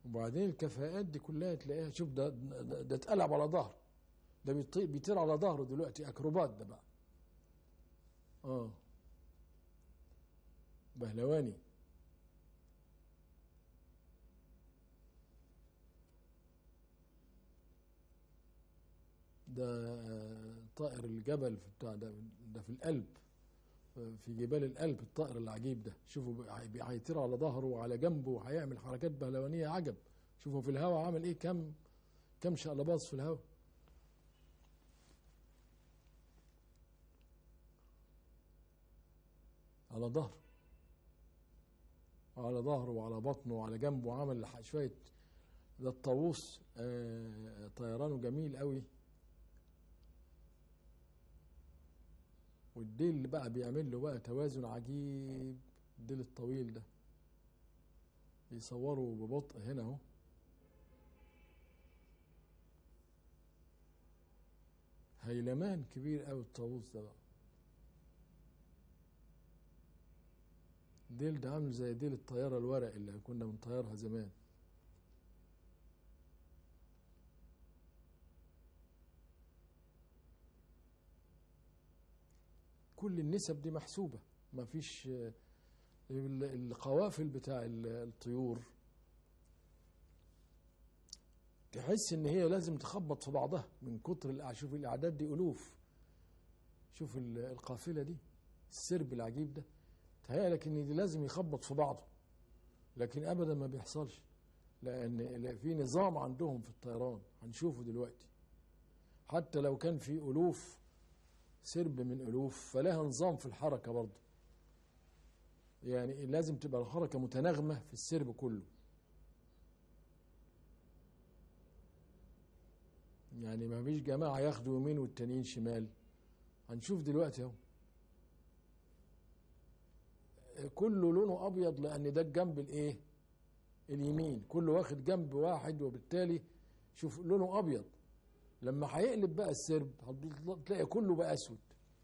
وبعدين الكفاءات دي كلها تلاقيها شوف ده ده, ده اتقلب على ظهره ده بيطي- بيطير على ظهره دلوقتي اكروبات ده بقى اه بهلواني ده طائر الجبل في بتاع ده ده في القلب في جبال القلب الطائر العجيب ده شوفوا بي- بي- هيطير على ظهره وعلى جنبه وهيعمل حركات بهلوانيه عجب شوفوا في الهواء عامل ايه كم كم شقلباز في الهواء على ظهره وعلى ظهره وعلى بطنه وعلى جنبه وعمل ح- شويه ده الطاووس آه، طيرانه جميل قوي والديل اللي بقى بيعمل له بقى توازن عجيب الديل الطويل ده يصوروا ببطء هنا اهو هيلمان كبير قوي الطاووس ده بقى ديل ده عامل زي ديل الطيارة الورق اللي كنا بنطيرها زمان كل النسب دي محسوبة ما فيش آه، ال- القوافل بتاع ال- الطيور تحس ان هي لازم تخبط في بعضها من كتر الأع- شوف الاعداد دي الوف شوف ال- القافله دي السرب العجيب ده تهيألك ان دي لازم يخبط في بعضه لكن ابدا ما بيحصلش لان لا- في نظام عندهم في الطيران هنشوفه دلوقتي حتى لو كان في الوف سرب من الوف فلها نظام في الحركه برضه يعني لازم تبقى الحركه متناغمه في السرب كله يعني ما فيش جماعه ياخدوا يمين والتانيين شمال هنشوف دلوقتي اهو كله لونه ابيض لان ده الجنب الايه اليمين كله واخد جنب واحد وبالتالي شوف لونه ابيض لما هيقلب بقى السرب هتلاقي كله بقى اسود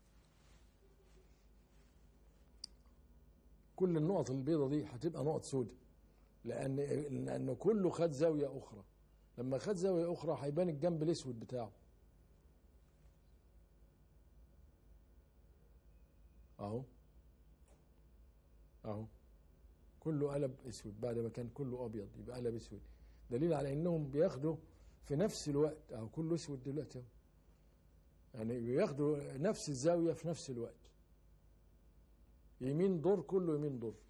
كل النقط البيضة دي هتبقى نقط سوداء لان لان كله خد زاويه اخرى لما خد زاويه اخرى هيبان الجنب الاسود بتاعه اهو اهو كله قلب اسود بعد ما كان كله ابيض يبقى قلب اسود دليل على انهم بياخدوا في نفس الوقت اهو كله اسود دلوقتي اهو يعني بياخدوا نفس الزاويه في نفس الوقت يمين دور كله يمين دور